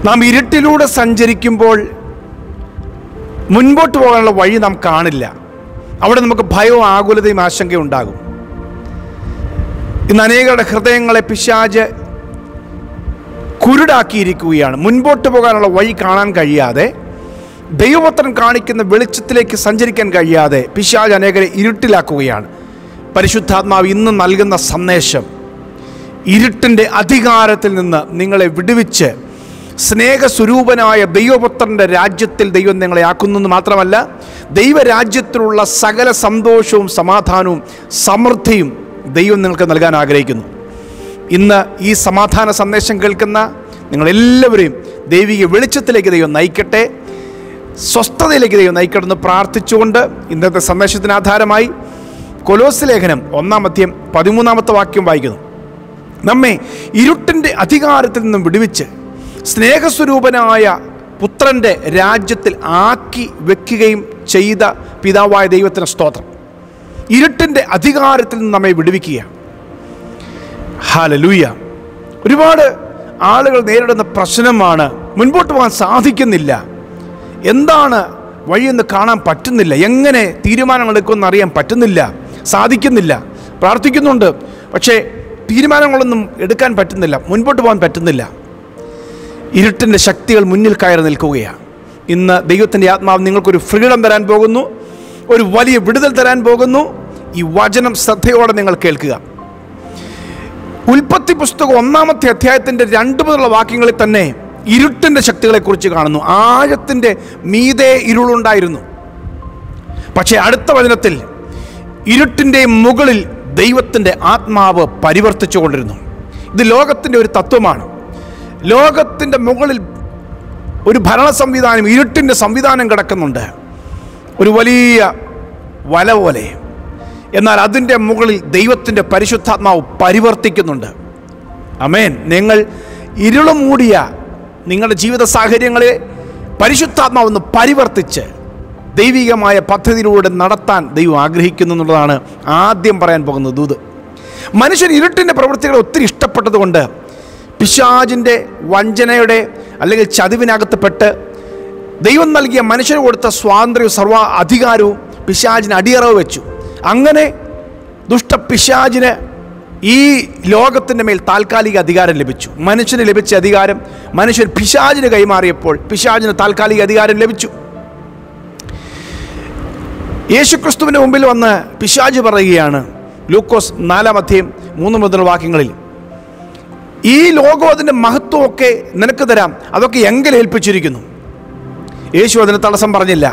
നാം ഇരുട്ടിലൂടെ സഞ്ചരിക്കുമ്പോൾ മുൻപോട്ട് പോകാനുള്ള വഴി നാം കാണില്ല അവിടെ നമുക്ക് ഭയവും ആകുലതയും ആശങ്കയും ഉണ്ടാകും ഇന്ന് അനേകരുടെ ഹൃദയങ്ങളെ പിശാജ് കുരുടാക്കിയിരിക്കുകയാണ് മുൻപോട്ട് പോകാനുള്ള വഴി കാണാൻ കഴിയാതെ ദൈവപുത്രൻ കാണിക്കുന്ന വെളിച്ചത്തിലേക്ക് സഞ്ചരിക്കാൻ കഴിയാതെ പിശാജ് അനേകരെ ഇരുട്ടിലാക്കുകയാണ് പരിശുദ്ധാത്മാവ് ഇന്ന് നൽകുന്ന സന്ദേശം ഇരുട്ടിൻ്റെ അധികാരത്തിൽ നിന്ന് നിങ്ങളെ വിടുവിച്ച് സ്നേഹസ്വരൂപനായ ദൈവപുത്രൻ്റെ രാജ്യത്തിൽ ദൈവം നിങ്ങളെ ആക്കുന്നു എന്ന് മാത്രമല്ല ദൈവരാജ്യത്തിലുള്ള സകല സന്തോഷവും സമാധാനവും സമൃദ്ധിയും ദൈവം നിങ്ങൾക്ക് നൽകാൻ ആഗ്രഹിക്കുന്നു ഇന്ന് ഈ സമാധാന സന്ദേശം കേൾക്കുന്ന നിങ്ങളെല്ലാവരെയും ദൈവിക വെളിച്ചത്തിലേക്ക് ദൈവം നയിക്കട്ടെ സ്വസ്ഥതയിലേക്ക് ദൈവം നയിക്കട്ടെ എന്ന് പ്രാർത്ഥിച്ചുകൊണ്ട് ഇന്നത്തെ സന്ദേശത്തിന് ആധാരമായി കൊലോസ് ലേഖനം ഒന്നാം അധ്യം പതിമൂന്നാമത്തെ വാക്യം വായിക്കുന്നു നമ്മെ ഇരുട്ടിൻ്റെ അധികാരത്തിൽ നിന്നും വിടുവിച്ച് സ്നേഹസ്വരൂപനായ പുത്രൻ്റെ രാജ്യത്തിൽ ആക്കി വെക്കുകയും ചെയ്ത പിതാവായ ദൈവത്തിന് സ്തോത്രം ഇരുട്ടിൻ്റെ അധികാരത്തിൽ നിന്ന് നമ്മെ വിടുവിക്കുക ഹാലലൂയ ഒരുപാട് ആളുകൾ നേരിടുന്ന പ്രശ്നമാണ് മുൻപോട്ട് പോകാൻ സാധിക്കുന്നില്ല എന്താണ് വഴിയെന്ന് കാണാൻ പറ്റുന്നില്ല എങ്ങനെ തീരുമാനങ്ങൾ എടുക്കുമെന്ന് അറിയാൻ പറ്റുന്നില്ല സാധിക്കുന്നില്ല പ്രാർത്ഥിക്കുന്നുണ്ട് പക്ഷേ തീരുമാനങ്ങളൊന്നും എടുക്കാൻ പറ്റുന്നില്ല മുൻപോട്ട് പോകാൻ പറ്റുന്നില്ല ഇരുട്ടിൻ്റെ ശക്തികൾ മുന്നിൽ കയറി നിൽക്കുകയാണ് ഇന്ന് ദൈവത്തിൻ്റെ ആത്മാവ് നിങ്ങൾക്കൊരു ഫ്രീഡം തരാൻ പോകുന്നു ഒരു വലിയ വിടുതൽ തരാൻ പോകുന്നു ഈ വചനം ശ്രദ്ധയോടെ നിങ്ങൾ കേൾക്കുക ഉൽപ്പത്തി പുസ്തകം ഒന്നാമത്തെ അധ്യായത്തിൻ്റെ രണ്ട് മുതലുള്ള വാക്യങ്ങളിൽ തന്നെ ഇരുട്ടിൻ്റെ ശക്തികളെക്കുറിച്ച് കാണുന്നു ആഴത്തിൻ്റെ മീതെ ഇരുളുണ്ടായിരുന്നു പക്ഷേ അടുത്ത വചനത്തിൽ ഇരുട്ടിൻ്റെ മുകളിൽ ദൈവത്തിൻ്റെ ആത്മാവ് പരിവർത്തിച്ചു കൊണ്ടിരുന്നു ഇത് ലോകത്തിൻ്റെ ഒരു തത്വമാണ് ലോകത്തിൻ്റെ മുകളിൽ ഒരു ഭരണ സംവിധാനം ഇരുട്ടിൻ്റെ സംവിധാനം കിടക്കുന്നുണ്ട് ഒരു വലിയ വല പോലെ എന്നാൽ അതിൻ്റെ മുകളിൽ ദൈവത്തിൻ്റെ പരിശുദ്ധാത്മാവ് പരിവർത്തിക്കുന്നുണ്ട് അമേൻ നിങ്ങൾ ഇരുള് മൂടിയ നിങ്ങളുടെ ജീവിത സാഹചര്യങ്ങളെ പരിശുദ്ധാത്മാവ് ഒന്ന് പരിവർത്തിച്ച് ദൈവികമായ പദ്ധതിയിലൂടെ നടത്താൻ ദൈവം ആഗ്രഹിക്കുന്നു എന്നുള്ളതാണ് ആദ്യം പറയാൻ പോകുന്നത് ദൂത് മനുഷ്യൻ ഇരുട്ടിൻ്റെ പ്രവൃത്തികളെ ഒത്തിരി ഇഷ്ടപ്പെട്ടതുകൊണ്ട് പിശാജിൻ്റെ വഞ്ചനയുടെ അല്ലെങ്കിൽ ചതിവിനകത്ത് ദൈവം നൽകിയ മനുഷ്യന് കൊടുത്ത സ്വാതന്ത്ര്യവും സർവ അധികാരവും പിശാജിന് അടിയറവ് വെച്ചു അങ്ങനെ ദുഷ്ട പിശാജിന് ഈ ലോകത്തിൻ്റെ മേൽ താൽക്കാലിക അധികാരം ലഭിച്ചു മനുഷ്യന് ലഭിച്ച അധികാരം മനുഷ്യൻ പിശാജിന് കൈമാറിയപ്പോൾ പിശാജിന് താൽക്കാലിക അധികാരം ലഭിച്ചു യേശുക്രിസ്തുവിൻ്റെ മുമ്പിൽ വന്ന് പിശാജ് പറയുകയാണ് ലൂക്കോസ് നാലാം അധ്യയം മൂന്ന് മുതൽ വാക്യങ്ങളിൽ ഈ ലോകം അതിൻ്റെ മഹത്വമൊക്കെ നിനക്ക് തരാം അതൊക്കെ എങ്ങനെ ഏൽപ്പിച്ചിരിക്കുന്നു യേശു അതിന് തടസ്സം പറഞ്ഞില്ല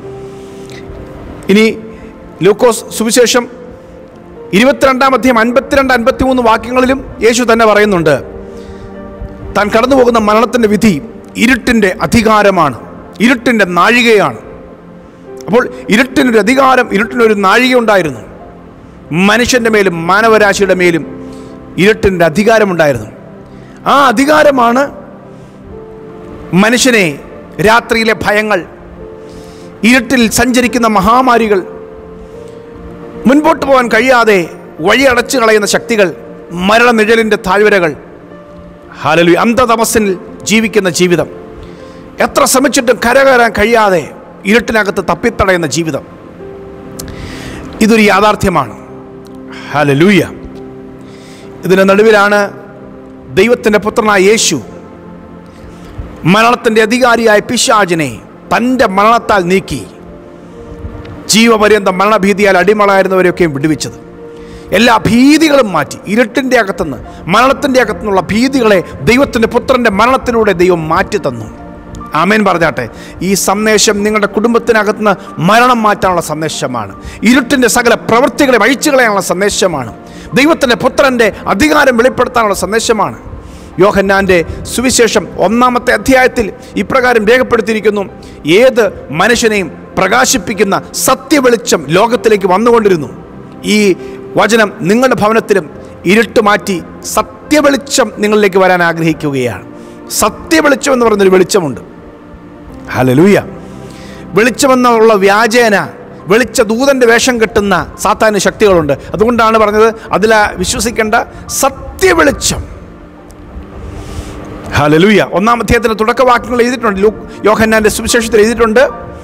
ഇനി ലൂക്കോസ് സുവിശേഷം ഇരുപത്തിരണ്ടാം അധ്യയം അൻപത്തിരണ്ട് അൻപത്തിമൂന്ന് വാക്യങ്ങളിലും യേശു തന്നെ പറയുന്നുണ്ട് താൻ കടന്നു പോകുന്ന മരണത്തിൻ്റെ വിധി ഇരുട്ടിൻ്റെ അധികാരമാണ് ഇരുട്ടിൻ്റെ നാഴികയാണ് അപ്പോൾ ഇരുട്ടിനൊരു അധികാരം ഇരുട്ടിനൊരു നാഴിക ഉണ്ടായിരുന്നു മനുഷ്യൻ്റെ മേലും മാനവരാശിയുടെ മേലും ഇരുട്ടിൻ്റെ അധികാരമുണ്ടായിരുന്നു ആ അധികാരമാണ് മനുഷ്യനെ രാത്രിയിലെ ഭയങ്ങൾ ഇരുട്ടിൽ സഞ്ചരിക്കുന്ന മഹാമാരികൾ മുൻപോട്ട് പോകാൻ കഴിയാതെ വഴി അടച്ചു കളയുന്ന ശക്തികൾ മരണനിഴലിൻ്റെ താഴ്വരകൾ ഹാലലു അന്ധതമസ്സിൽ ജീവിക്കുന്ന ജീവിതം എത്ര ശ്രമിച്ചിട്ടും കരകയറാൻ കഴിയാതെ ഇരുട്ടിനകത്ത് തപ്പിത്തടയുന്ന ജീവിതം ഇതൊരു യാഥാർത്ഥ്യമാണ് ഹലലൂയ ഇതിൻ്റെ നടുവിലാണ് ദൈവത്തിൻ്റെ പുത്രനായ യേശു മരണത്തിൻ്റെ അധികാരിയായ പിശാജിനെ തൻ്റെ മരണത്താൽ നീക്കി ജീവപര്യന്തം മരണഭീതിയാൽ അടിമളായിരുന്നവരെയൊക്കെയും വിടുവിച്ചത് എല്ലാ ഭീതികളും മാറ്റി ഇരുട്ടിൻ്റെ അകത്തുനിന്ന് മരണത്തിൻ്റെ അകത്തുനിന്നുള്ള ഭീതികളെ ദൈവത്തിൻ്റെ പുത്രൻ്റെ മരണത്തിലൂടെ ദൈവം മാറ്റി തന്നു ആമേൻ പറഞ്ഞാട്ടെ ഈ സന്ദേശം നിങ്ങളുടെ കുടുംബത്തിനകത്തുനിന്ന് മരണം മാറ്റാനുള്ള സന്ദേശമാണ് ഇരുട്ടിൻ്റെ സകല പ്രവൃത്തികളെ അഴിച്ചു കളയാനുള്ള സന്ദേശമാണ് ദൈവത്തിൻ്റെ പുത്രൻ്റെ അധികാരം വെളിപ്പെടുത്താനുള്ള സന്ദേശമാണ് യോഹന്നാൻ്റെ സുവിശേഷം ഒന്നാമത്തെ അധ്യായത്തിൽ ഇപ്രകാരം രേഖപ്പെടുത്തിയിരിക്കുന്നു ഏത് മനുഷ്യനെയും പ്രകാശിപ്പിക്കുന്ന സത്യവെളിച്ചം ലോകത്തിലേക്ക് വന്നുകൊണ്ടിരുന്നു ഈ വചനം നിങ്ങളുടെ ഭവനത്തിലും ഇരുട്ട് മാറ്റി സത്യവെളിച്ചം നിങ്ങളിലേക്ക് വരാൻ ആഗ്രഹിക്കുകയാണ് സത്യവെളിച്ചം എന്ന് പറയുന്നൊരു വെളിച്ചമുണ്ട് ഹലലൂയ വെളിച്ചമെന്നുള്ള വ്യാജേന വെളിച്ച ദൂതൻ്റെ വേഷം കെട്ടുന്ന സാത്താന് ശക്തികളുണ്ട് അതുകൊണ്ടാണ് പറഞ്ഞത് അതിൽ വിശ്വസിക്കേണ്ട സത്യവെളിച്ചം ഹലലൂയ ഒന്നാം അധ്യായത്തിന്റെ തുടക്കവാക്യങ്ങൾ എഴുതിയിട്ടുണ്ട് ലൂക്ക് യോഹന്നാന്റെ സുവിശേഷത്തിൽ എഴുതിയിട്ടുണ്ട്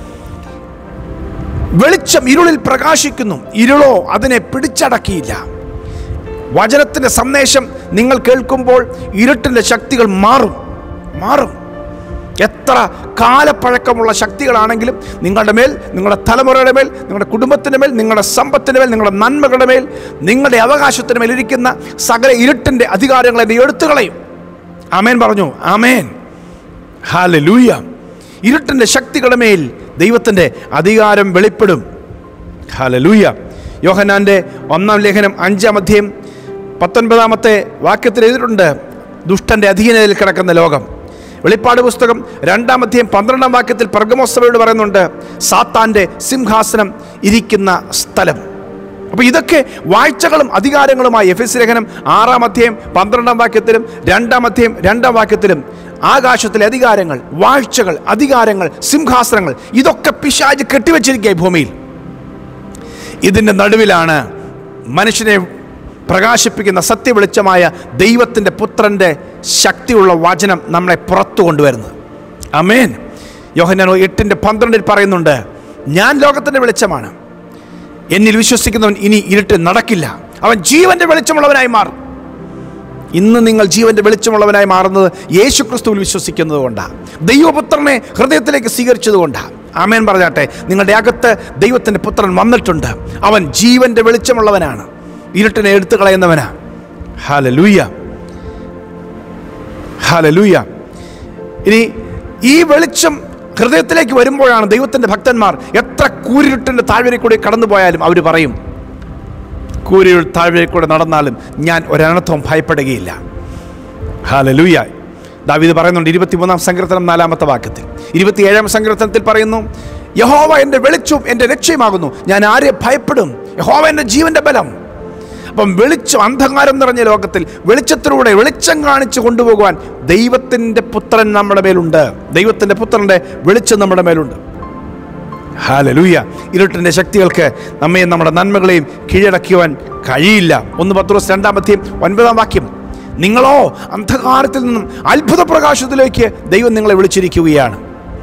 വെളിച്ചം ഇരുളിൽ പ്രകാശിക്കുന്നു ഇരുളോ അതിനെ പിടിച്ചടക്കിയില്ല വചനത്തിന്റെ സന്ദേശം നിങ്ങൾ കേൾക്കുമ്പോൾ ഇരുട്ടിന്റെ ശക്തികൾ മാറും മാറും എത്ര കാലപ്പഴക്കമുള്ള ശക്തികളാണെങ്കിലും നിങ്ങളുടെ മേൽ നിങ്ങളുടെ തലമുറയുടെ മേൽ നിങ്ങളുടെ കുടുംബത്തിൻ്റെ മേൽ നിങ്ങളുടെ സമ്പത്തിൻ്റെ മേൽ നിങ്ങളുടെ നന്മകളുടെ മേൽ നിങ്ങളുടെ അവകാശത്തിന് മേൽ ഇരിക്കുന്ന സകല ഇരുട്ടിൻ്റെ അധികാരങ്ങളെ നീ എടുത്തു കളയും ആമേൻ പറഞ്ഞു ആമേൻ ഹാലലൂയ ഇരുട്ടിൻ്റെ ശക്തികളുടെ മേൽ ദൈവത്തിൻ്റെ അധികാരം വെളിപ്പെടും ഹാലലൂയ യോഹനാന്റെ ഒന്നാം ലേഖനം അഞ്ചാം അധ്യയം പത്തൊൻപതാമത്തെ വാക്യത്തിൽ എഴുതിയിട്ടുണ്ട് ദുഷ്ടന്റെ അധീനതയിൽ കിടക്കുന്ന ലോകം വെളിപ്പാട് പുസ്തകം രണ്ടാം അധ്യയം പന്ത്രണ്ടാം വാക്യത്തിൽ പ്രഗമോത്സവയോട് പറയുന്നുണ്ട് സാത്താന്റെ സിംഹാസനം ഇരിക്കുന്ന സ്ഥലം അപ്പോൾ ഇതൊക്കെ വാഴ്ചകളും അധികാരങ്ങളുമായി എഫ് എസ് ലേഖനം ആറാം അധ്യയം പന്ത്രണ്ടാം വാക്യത്തിലും രണ്ടാം അധ്യയം രണ്ടാം വാക്യത്തിലും ആകാശത്തിലെ അധികാരങ്ങൾ വാഴ്ചകൾ അധികാരങ്ങൾ സിംഹാസനങ്ങൾ ഇതൊക്കെ പിശാജ് കെട്ടിവെച്ചിരിക്കുക ഈ ഭൂമിയിൽ ഇതിൻ്റെ നടുവിലാണ് മനുഷ്യനെ പ്രകാശിപ്പിക്കുന്ന സത്യവെളിച്ചമായ ദൈവത്തിൻ്റെ പുത്രൻ്റെ ശക്തിയുള്ള വചനം നമ്മളെ പുറത്തു കൊണ്ടുവരുന്നത് അമേൻ യോഹന്നാനോ എട്ടിൻ്റെ പന്ത്രണ്ടിൽ പറയുന്നുണ്ട് ഞാൻ ലോകത്തിൻ്റെ വെളിച്ചമാണ് എന്നിൽ വിശ്വസിക്കുന്നവൻ ഇനി ഇരുട്ട് നടക്കില്ല അവൻ ജീവന്റെ വെളിച്ചമുള്ളവനായി മാറും ഇന്ന് നിങ്ങൾ ജീവന്റെ വെളിച്ചമുള്ളവനായി മാറുന്നത് യേശു ക്രിസ്തുവിൽ വിശ്വസിക്കുന്നത് കൊണ്ടാണ് ദൈവപുത്രനെ ഹൃദയത്തിലേക്ക് സ്വീകരിച്ചത് കൊണ്ടാണ് ആമേൻ പറഞ്ഞാട്ടെ നിങ്ങളുടെ അകത്ത് ദൈവത്തിൻ്റെ പുത്രൻ വന്നിട്ടുണ്ട് അവൻ ജീവന്റെ വെളിച്ചമുള്ളവനാണ് ഇരുട്ടിനെ എടുത്തു കളയുന്നവനാ ഹാലലൂയ ഹാലലൂയ ഇനി ഈ വെളിച്ചം ഹൃദയത്തിലേക്ക് വരുമ്പോഴാണ് ദൈവത്തിൻ്റെ ഭക്തന്മാർ എത്ര കൂരിരുട്ടിൻ്റെ താഴ്വരയിൽ കൂടി കടന്നു പോയാലും അവർ പറയും കൂരിരുൾ താഴ്വരയിൽ കൂടെ നടന്നാലും ഞാൻ ഒരണർത്ഥവും ഭയപ്പെടുകയില്ല ഹാലലൂയ ദാവീദ് പറയുന്നുണ്ട് ഇരുപത്തിമൂന്നാം സങ്കീർത്തനം നാലാമത്തെ വാക്യത്തിൽ ഇരുപത്തിയേഴാം സങ്കീർത്തനത്തിൽ പറയുന്നു യഹോവ എൻ്റെ വെളിച്ചവും എൻ്റെ രക്ഷയുമാകുന്നു ഞാൻ ആരെ ഭയപ്പെടും യഹോവ എൻ്റെ ജീവന്റെ ബലം അപ്പം വെളിച്ചം അന്ധകാരം നിറഞ്ഞ ലോകത്തിൽ വെളിച്ചത്തിലൂടെ വെളിച്ചം കാണിച്ചു കൊണ്ടുപോകുവാൻ ദൈവത്തിൻ്റെ പുത്രൻ നമ്മുടെ മേലുണ്ട് ദൈവത്തിൻ്റെ പുത്രൻ്റെ വെളിച്ചം നമ്മുടെ മേലുണ്ട് ഹാലലൂയ ഇരുട്ടിൻ്റെ ശക്തികൾക്ക് നമ്മയും നമ്മുടെ നന്മകളെയും കീഴടക്കുവാൻ കഴിയില്ല ഒന്ന് പത്ത് ദിവസം രണ്ടാമത്തെയും ഒൻപതാം വാക്യം നിങ്ങളോ അന്ധകാരത്തിൽ നിന്നും അത്ഭുത പ്രകാശത്തിലേക്ക് ദൈവം നിങ്ങളെ വിളിച്ചിരിക്കുകയാണ്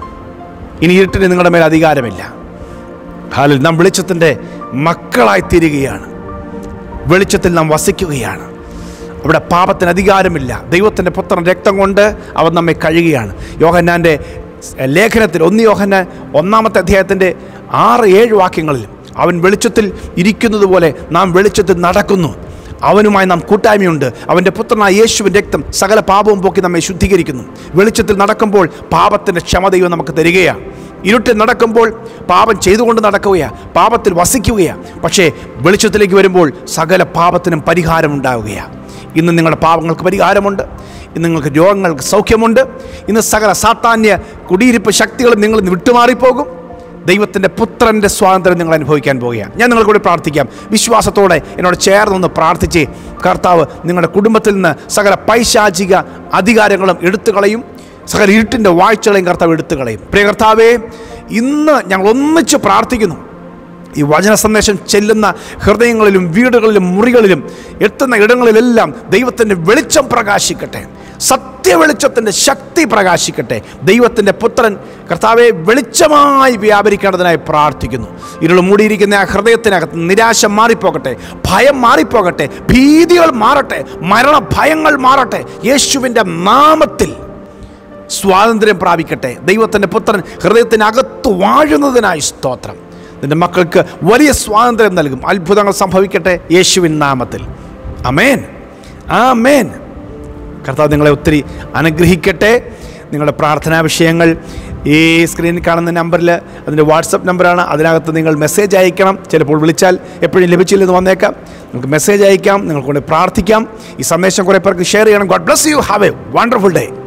ഇനി ഇരുട്ടിന് നിങ്ങളുടെ മേൽ അധികാരമില്ല ഹാലിൽ നാം വെളിച്ചത്തിൻ്റെ മക്കളായി തീരുകയാണ് വെളിച്ചത്തിൽ നാം വസിക്കുകയാണ് അവിടെ പാപത്തിന് അധികാരമില്ല ദൈവത്തിൻ്റെ പുത്രൻ രക്തം കൊണ്ട് അവൻ നമ്മെ കഴുകുകയാണ് യോഹന്നാൻ്റെ ലേഖനത്തിൽ ഒന്ന് യോഹന്നാൻ ഒന്നാമത്തെ അധ്യായത്തിൻ്റെ ആറ് ഏഴ് വാക്യങ്ങളിൽ അവൻ വെളിച്ചത്തിൽ ഇരിക്കുന്നത് പോലെ നാം വെളിച്ചത്തിൽ നടക്കുന്നു അവനുമായി നാം കൂട്ടായ്മയുണ്ട് അവൻ്റെ പുത്രനായ യേശുവിൻ്റെ രക്തം സകല പാപവും പോക്കി നമ്മെ ശുദ്ധീകരിക്കുന്നു വെളിച്ചത്തിൽ നടക്കുമ്പോൾ പാപത്തിൻ്റെ ക്ഷമ ദൈവം നമുക്ക് തരികയാണ് ഇരുട്ടിൽ നടക്കുമ്പോൾ പാപം ചെയ്തുകൊണ്ട് നടക്കുകയാണ് പാപത്തിൽ വസിക്കുകയാണ് പക്ഷേ വെളിച്ചത്തിലേക്ക് വരുമ്പോൾ സകല പാപത്തിനും പരിഹാരം ഉണ്ടാവുകയാണ് ഇന്ന് നിങ്ങളുടെ പാപങ്ങൾക്ക് പരിഹാരമുണ്ട് ഇന്ന് നിങ്ങൾക്ക് രോഗങ്ങൾക്ക് സൗഖ്യമുണ്ട് ഇന്ന് സകല സാത്താന്യ കുടിയിരിപ്പ് ശക്തികളും നിങ്ങൾ വിട്ടുമാറിപ്പോകും ദൈവത്തിൻ്റെ പുത്രൻ്റെ സ്വാതന്ത്ര്യം നിങ്ങൾ അനുഭവിക്കാൻ പോവുകയാണ് ഞാൻ നിങ്ങൾ കൂടി പ്രാർത്ഥിക്കാം വിശ്വാസത്തോടെ എന്നോട് ചേർന്നൊന്ന് പ്രാർത്ഥിച്ച് കർത്താവ് നിങ്ങളുടെ കുടുംബത്തിൽ നിന്ന് സകല പൈശാചിക അധികാരങ്ങളും എടുത്തു കളയും സകല ഇരുട്ടിൻ്റെ വാഴ്ചകളെയും കർത്താവ് എടുത്തു കളയും പ്രിയ കർത്താവേ ഇന്ന് ഞങ്ങൾ ഒന്നിച്ച് പ്രാർത്ഥിക്കുന്നു ഈ വചന സന്ദേശം ചെല്ലുന്ന ഹൃദയങ്ങളിലും വീടുകളിലും മുറികളിലും എത്തുന്ന ഇടങ്ങളിലെല്ലാം ദൈവത്തിൻ്റെ വെളിച്ചം പ്രകാശിക്കട്ടെ സത്യവെളിച്ചത്തിൻ്റെ ശക്തി പ്രകാശിക്കട്ടെ ദൈവത്തിൻ്റെ പുത്രൻ കർത്താവെ വെളിച്ചമായി വ്യാപരിക്കേണ്ടതിനായി പ്രാർത്ഥിക്കുന്നു ഇരുൾ മൂടിയിരിക്കുന്ന ആ ഹൃദയത്തിനകത്ത് നിരാശ മാറിപ്പോകട്ടെ ഭയം മാറിപ്പോകട്ടെ ഭീതികൾ മാറട്ടെ മരണ ഭയങ്ങൾ മാറട്ടെ യേശുവിൻ്റെ നാമത്തിൽ സ്വാതന്ത്ര്യം പ്രാപിക്കട്ടെ ദൈവത്തിൻ്റെ പുത്രൻ ഹൃദയത്തിനകത്ത് വാഴുന്നതിനായി സ്തോത്രം നിന്റെ മക്കൾക്ക് വലിയ സ്വാതന്ത്ര്യം നൽകും അത്ഭുതങ്ങൾ സംഭവിക്കട്ടെ യേശുവിൻ നാമത്തിൽ അമേൻ ആമേൻ കർത്താവ് നിങ്ങളെ ഒത്തിരി അനുഗ്രഹിക്കട്ടെ നിങ്ങളുടെ പ്രാർത്ഥനാ വിഷയങ്ങൾ ഈ സ്ക്രീനിൽ കാണുന്ന നമ്പറിൽ അതിൻ്റെ വാട്സപ്പ് നമ്പറാണ് അതിനകത്ത് നിങ്ങൾ മെസ്സേജ് അയക്കണം ചിലപ്പോൾ വിളിച്ചാൽ എപ്പോഴും ലഭിച്ചില്ലെന്ന് വന്നേക്കാം നിങ്ങൾക്ക് മെസ്സേജ് അയക്കാം നിങ്ങൾക്ക് കൊണ്ട് പ്രാർത്ഥിക്കാം ഈ സന്ദേശം കുറേ പേർക്ക് ഷെയർ ചെയ്യണം God bless you have a wonderful day